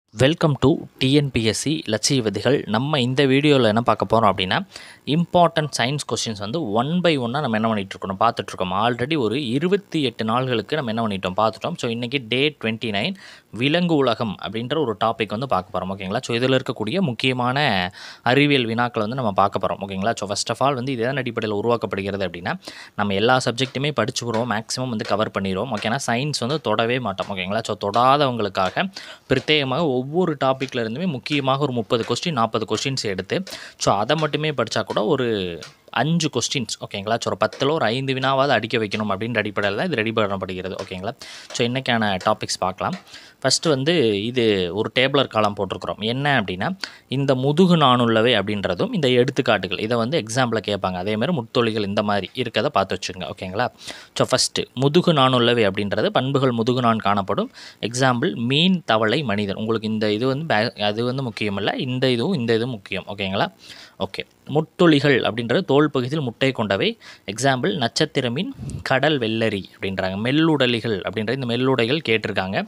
welcome to TNPSC லட்சிய விதிகள் நம்ம இந்த வீடியோவில் என்ன பார்க்க போகிறோம் அப்படின்னா இம்பார்ட்டன்ட் சயின்ஸ் கொஸ்டின்ஸ் வந்து ஒன் பை ஒன்னாக நம்ம என்ன பண்ணிட்டு இருக்கோம் பார்த்துட்ருக்கோம் ஆல்ரெடி ஒரு இருபத்தி எட்டு நாள்களுக்கு நம்ம என்ன பண்ணிட்டோம் பார்த்துட்டோம் ஸோ இன்றைக்கி டே டுவெண்ட்டி நைன் விலங்கு உலகம் அப்படின்ற ஒரு டாபிக் வந்து பார்க்க போகிறோம் ஓகேங்களா ஸோ இதில் இருக்கக்கூடிய முக்கியமான அறிவியல் வினாக்களை வந்து நம்ம பார்க்க போகிறோம் ஓகேங்களா ஸோ ஃபஸ்ட் ஆஃப் ஆல் வந்து இது எதன் அடிப்படையில் உருவாக்கப்படுகிறது அப்படின்னா நம்ம எல்லா சப்ஜெக்ட்டுமே படிச்சுக்கிறோம் மேக்ஸிமம் வந்து கவர் பண்ணிடுவோம் ஓகேனா சயின்ஸ் வந்து தொடவே மாட்டோம் ஓகேங்களா ஸோ தொடாதவங்களுக்காக பிரத்யேகமாக ஒவ்வொரு டாப்பிக்கில் இருந்துமே முக்கியமாக ஒரு முப்பது கொஸ்டின் நாற்பது கொஸ்டின்ஸ் எடுத்து ஸோ அதை மட்டுமே படித்தா கூட ஒரு அஞ்சு கொஸ்டின்ஸ் ஓகேங்களா ஸோ ஒரு பத்தில் ஒரு ஐந்து வினாவாவது அடிக்க வைக்கணும் அப்படின்ற அடிப்படையில் தான் இது ரெடி பண்ணப்படுகிறது ஓகேங்களா ஸோ இன்றைக்கான டாபிக்ஸ் பார்க்கலாம் ஃபஸ்ட்டு வந்து இது ஒரு டேபிளர் காலம் போட்டிருக்கிறோம் என்ன அப்படின்னா இந்த முதுகு நாணுள்ளவை அப்படின்றதும் இந்த எடுத்துக்காட்டுகள் இதை வந்து எக்ஸாம்பிளில் கேட்பாங்க அதேமாதிரி முத்தொழிகள் இந்த மாதிரி இருக்கதை பார்த்து வச்சுங்க ஓகேங்களா ஸோ ஃபஸ்ட்டு முதுகு நாணுள்ளவை அப்படின்றது பண்புகள் முதுகு நான் காணப்படும் எக்ஸாம்பிள் மீன் தவளை மனிதன் உங்களுக்கு இந்த இது வந்து பே அது வந்து முக்கியம் இல்லை இந்த இதுவும் இந்த இதுவும் முக்கியம் ஓகேங்களா ஓகே முட்டொலிகள் அப்படின்றது தோல் பகுதியில் முட்டை கொண்டவை எக்ஸாம்பிள் நட்சத்திர மீன் கடல் வெள்ளரி அப்படின்றாங்க மெல்லுடலிகள் அப்படின்ற இந்த மெல்லுடைகள் கேட்டிருக்காங்க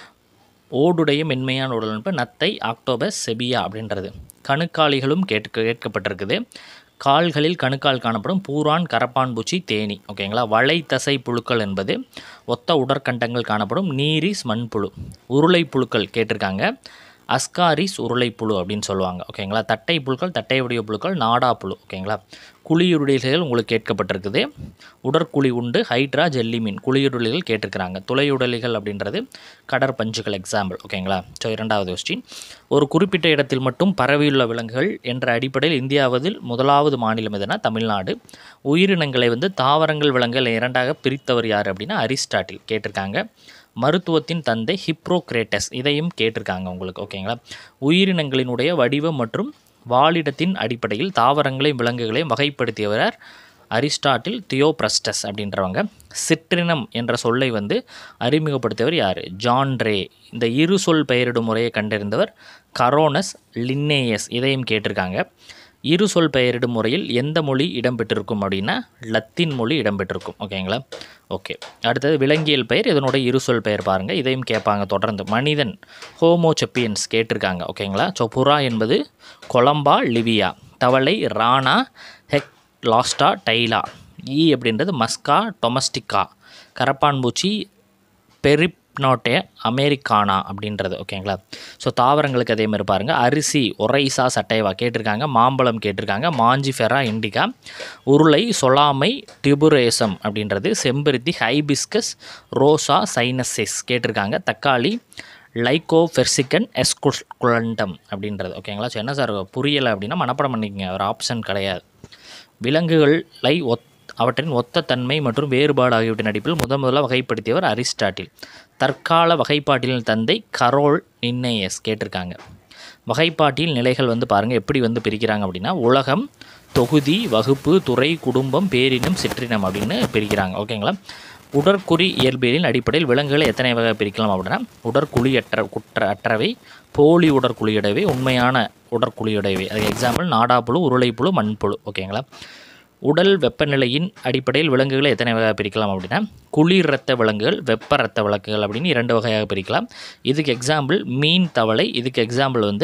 ஓடுடைய மென்மையான உடல்நுட்ப நத்தை ஆக்டோபஸ் செபியா அப்படின்றது கணுக்காலிகளும் கேட்க கேட்கப்பட்டிருக்குது கால்களில் கணுக்கால் காணப்படும் பூரான் கரப்பான் பூச்சி தேனி ஓகேங்களா வளை தசை புழுக்கள் என்பது ஒத்த உடற்கண்டங்கள் காணப்படும் நீரிஸ் மண்புழு உருளை புழுக்கள் கேட்டிருக்காங்க அஸ்காரிஸ் உருளைப்புழு அப்படின்னு சொல்லுவாங்க ஓகேங்களா தட்டை புழுக்கள் தட்டை வடிவ புழுக்கள் நாடா புழு ஓகேங்களா குழியுருளிகள் உங்களுக்கு கேட்கப்பட்டிருக்குது உடற்குழி உண்டு ஹைட்ரா ஜெல்லி மீன் குழியுருளிகள் கேட்டிருக்கிறாங்க துளையுடலிகள் அப்படின்றது கடற்பஞ்சுகள் எக்ஸாம்பிள் ஓகேங்களா ஸோ இரண்டாவது கொஸ்டின் ஒரு குறிப்பிட்ட இடத்தில் மட்டும் பரவியுள்ள விலங்குகள் என்ற அடிப்படையில் இந்தியாவதில் முதலாவது மாநிலம் எதுனா தமிழ்நாடு உயிரினங்களை வந்து தாவரங்கள் விலங்குகள் இரண்டாக பிரித்தவர் யார் அப்படின்னா அரிஸ்டாட்டில் கேட்டிருக்காங்க மருத்துவத்தின் தந்தை ஹிப்ரோக்ரேட்டஸ் இதையும் கேட்டிருக்காங்க உங்களுக்கு ஓகேங்களா உயிரினங்களினுடைய வடிவம் மற்றும் வாழிடத்தின் அடிப்படையில் தாவரங்களையும் விலங்குகளையும் வகைப்படுத்தியவர் அரிஸ்டாட்டில் தியோப்ரஸ்டஸ் அப்படின்றவங்க சிற்றினம் என்ற சொல்லை வந்து அறிமுகப்படுத்தியவர் யார் ஜான் ரே இந்த இரு சொல் பெயரிடும் முறையை கண்டறிந்தவர் கரோனஸ் லின்னேயஸ் இதையும் கேட்டிருக்காங்க இரு சொல் பெயரிடும் முறையில் எந்த மொழி இடம்பெற்றிருக்கும் அப்படின்னா லத்தீன் மொழி இடம்பெற்றிருக்கும் ஓகேங்களா ஓகே அடுத்தது விலங்கியல் பெயர் இதனுடைய இரு சொல் பெயர் பாருங்கள் இதையும் கேட்பாங்க தொடர்ந்து மனிதன் ஹோமோசெப்பியன்ஸ் கேட்டிருக்காங்க ஓகேங்களா ஸோ புறா என்பது கொலம்பா லிவியா தவளை ராணா ஹெக் லாஸ்டா டைலா ஈ அப்படின்றது மஸ்கா டொமஸ்டிக்கா கரப்பான்பூச்சி பெரிப்னோட்டே அமெரிக்கானா அப்படின்றது ஓகேங்களா ஸோ தாவரங்களுக்கு அதே மாதிரி பாருங்கள் அரிசி ஒரைசா சட்டைவா கேட்டிருக்காங்க மாம்பழம் கேட்டிருக்காங்க மாஞ்சிஃபெரா இண்டிகா உருளை சொலாமை டிபுரேசம் அப்படின்றது செம்பருத்தி ஹைபிஸ்கஸ் ரோசா சைனசிஸ் கேட்டிருக்காங்க தக்காளி லைகோஃபெர்சிகன் எஸ்குலண்டம் அப்படின்றது ஓகேங்களா ஸோ என்ன சார் புரியலை அப்படின்னா மனப்படம் பண்ணிக்கங்க ஒரு ஆப்ஷன் கிடையாது விலங்குகளை ஒத் அவற்றின் ஒத்த தன்மை மற்றும் வேறுபாடு ஆகியவற்றின் அடிப்பில் முதன் முதலாக வகைப்படுத்தியவர் அரிஸ்டாட்டில் தற்கால வகைப்பாட்டிலின் தந்தை கரோல் நின்னேயஸ் கேட்டிருக்காங்க வகைப்பாட்டில் நிலைகள் வந்து பாருங்கள் எப்படி வந்து பிரிக்கிறாங்க அப்படின்னா உலகம் தொகுதி வகுப்பு துறை குடும்பம் பேரினம் சிற்றினம் அப்படின்னு பிரிக்கிறாங்க ஓகேங்களா உடற்குறி இயல்பியலின் அடிப்படையில் விலங்குகளை எத்தனை வகை பிரிக்கலாம் அப்படின்னா உடற்குழியற்ற குற்ற அற்றவை போலி உடற்குழியுடையவை உண்மையான உடற்குழியுடையவை அதுக்கு எக்ஸாம்பிள் நாடாப்புழு உருளைப்புழு மண்புழு ஓகேங்களா உடல் வெப்பநிலையின் அடிப்படையில் விலங்குகளை எத்தனை வகையாக பிரிக்கலாம் அப்படின்னா குளிர் ரத்த விலங்குகள் வெப்ப ரத்த விளக்குகள் அப்படின்னு இரண்டு வகையாக பிரிக்கலாம் இதுக்கு எக்ஸாம்பிள் மீன் தவளை இதுக்கு எக்ஸாம்பிள் வந்து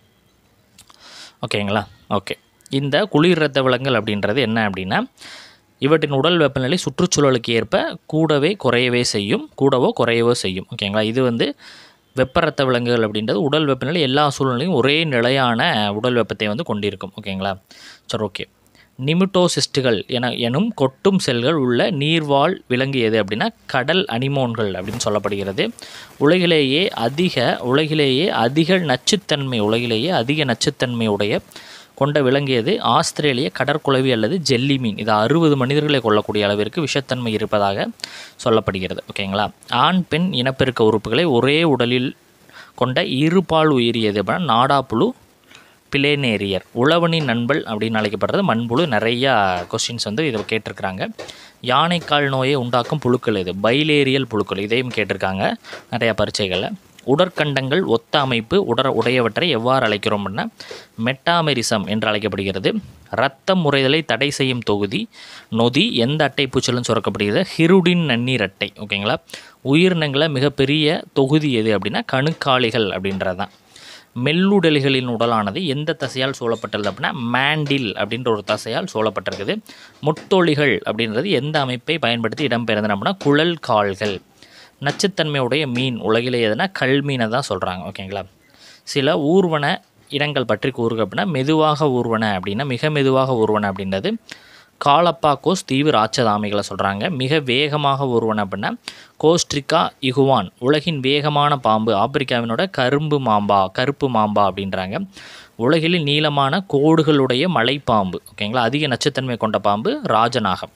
ஓகேங்களா ஓகே இந்த குளிர் ரத்த விலங்குகள் அப்படின்றது என்ன அப்படின்னா இவற்றின் உடல் வெப்பநிலை சுற்றுச்சூழலுக்கு ஏற்ப கூடவே குறையவே செய்யும் கூடவோ குறையவோ செய்யும் ஓகேங்களா இது வந்து வெப்ப ரத்த விலங்குகள் அப்படின்றது உடல் வெப்பநிலை எல்லா சூழ்நிலையும் ஒரே நிலையான உடல் வெப்பத்தை வந்து கொண்டிருக்கும் ஓகேங்களா சரி ஓகே நிமிட்டோசிஸ்டுகள் என எனும் கொட்டும் செல்கள் உள்ள நீர்வாழ் விலங்கு எது அப்படின்னா கடல் அனிமோன்கள் அப்படின்னு சொல்லப்படுகிறது உலகிலேயே அதிக உலகிலேயே அதிக நச்சுத்தன்மை உலகிலேயே அதிக நச்சுத்தன்மை உடைய கொண்ட விலங்கியது ஆஸ்திரேலிய கடற்குழவி அல்லது ஜெல்லி மீன் இது அறுபது மனிதர்களை கொள்ளக்கூடிய அளவிற்கு விஷத்தன்மை இருப்பதாக சொல்லப்படுகிறது ஓகேங்களா ஆண் பெண் இனப்பெருக்க உறுப்புகளை ஒரே உடலில் கொண்ட இருபால் உயிரியது அப்படின்னா நாடாப்புழு பிளேனேரியர் உழவனின் நண்பல் அப்படின்னு அழைக்கப்படுறது மண்புழு நிறையா கொஸ்டின்ஸ் வந்து இதை கேட்டிருக்கிறாங்க யானைக்கால் நோயை உண்டாக்கும் புழுக்கள் இது பைலேரியல் புழுக்கள் இதையும் கேட்டிருக்காங்க நிறையா பரீட்சைகளில் உடற்கண்டங்கள் ஒத்த அமைப்பு உடற உடையவற்றை எவ்வாறு அழைக்கிறோம் அப்படின்னா மெட்டாமெரிசம் என்று அழைக்கப்படுகிறது இரத்தம் முறைதலை தடை செய்யும் தொகுதி நொதி எந்த அட்டை பூச்சலும் சுரக்கப்படுகிறது ஹிருடின் நன்னீர் அட்டை ஓகேங்களா உயிரினங்களில் மிகப்பெரிய தொகுதி எது அப்படின்னா கணுக்காலிகள் அப்படின்றது தான் மெல்லுடலிகளின் உடலானது எந்த தசையால் சூழப்பட்டுள்ளது அப்படின்னா மேண்டில் அப்படின்ற ஒரு தசையால் சூழப்பட்டிருக்குது முத்தொழிகள் அப்படின்றது எந்த அமைப்பை பயன்படுத்தி இடம்பெயர்ந்தன அப்படின்னா குழல் கால்கள் நச்சுத்தன்மையுடைய மீன் உலகிலே எதுனா கல்மீனை தான் சொல்கிறாங்க ஓகேங்களா சில ஊர்வன இடங்கள் பற்றி கூறுக அப்படின்னா மெதுவாக ஊர்வன அப்படின்னா மிக மெதுவாக ஊர்வன அப்படின்றது காலப்பாக்கோஸ் தீவு ராட்சதாமிகளை சொல்கிறாங்க மிக வேகமாக ஊர்வன அப்படின்னா கோஸ்ட்ரிக்கா இகுவான் உலகின் வேகமான பாம்பு ஆப்பிரிக்காவினோட கரும்பு மாம்பா கருப்பு மாம்பா அப்படின்றாங்க உலகில் நீளமான கோடுகளுடைய மலைப்பாம்பு ஓகேங்களா அதிக நச்சுத்தன்மை கொண்ட பாம்பு ராஜநாகம்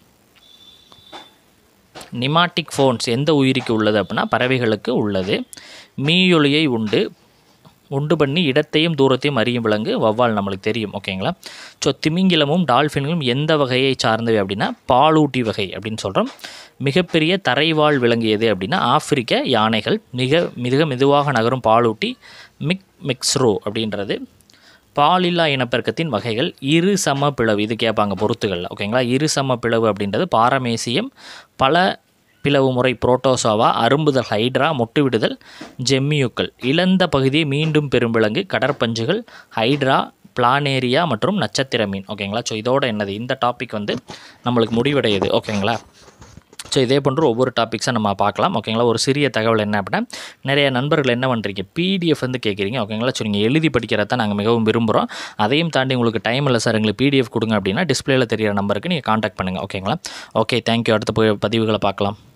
நிமாட்டிக் ஃபோன்ஸ் எந்த உயிரிக்கு உள்ளது அப்படின்னா பறவைகளுக்கு உள்ளது மீயொலியை உண்டு உண்டு பண்ணி இடத்தையும் தூரத்தையும் அறியும் விலங்கு வவ்வால் நம்மளுக்கு தெரியும் ஓகேங்களா ஸோ திமிங்கிலமும் டால்ஃபின்களும் எந்த வகையை சார்ந்தவை அப்படின்னா பாலூட்டி வகை அப்படின்னு சொல்கிறோம் மிகப்பெரிய தரைவாழ் விலங்கு எது அப்படின்னா ஆப்பிரிக்க யானைகள் மிக மிக மெதுவாக நகரும் பாலூட்டி மிக் மிக்ஸ்ரோ அப்படின்றது பாலில்லா இனப்பெருக்கத்தின் வகைகள் இரு சம பிளவு இது கேட்பாங்க பொறுத்துகளில் ஓகேங்களா இரு சம பிளவு அப்படின்றது பாரமேசியம் பல பிளவு முறை புரோட்டோசோவா அரும்புதல் ஹைட்ரா முட்டுவிடுதல் ஜெம்மியுக்கள் இழந்த பகுதியை மீண்டும் பெரும் விலங்கு கடற்பஞ்சுகள் ஹைட்ரா பிளானேரியா மற்றும் நட்சத்திர மீன் ஓகேங்களா ஸோ இதோட என்னது இந்த டாபிக் வந்து நம்மளுக்கு முடிவடையுது ஓகேங்களா ஸோ இதே போன்று ஒவ்வொரு டாபிக்ஸாக நம்ம பார்க்கலாம் ஓகேங்களா ஒரு சிறிய தகவல் என்ன அப்படின்னா நிறைய நண்பர்கள் என்ன பண்ணுறீங்க பிடிஎஃப் வந்து கேட்குறீங்க ஓகேங்களா ஸோ நீங்கள் எழுதி படிக்கிறத நாங்கள் மிகவும் விரும்புகிறோம் அதையும் தாண்டி உங்களுக்கு டைம் இல்லை சார் எங்களுக்கு பிடிஎஃப் கொடுங்க அப்படின்னா டிஸ்பிளேல தெரியிற நம்பருக்கு நீங்கள் காண்டாக்ட் பண்ணுங்கள் ஓகேங்களா ஓகே தேங்க்யூ அடுத்த பதிவுகளை பார்க்கலாம்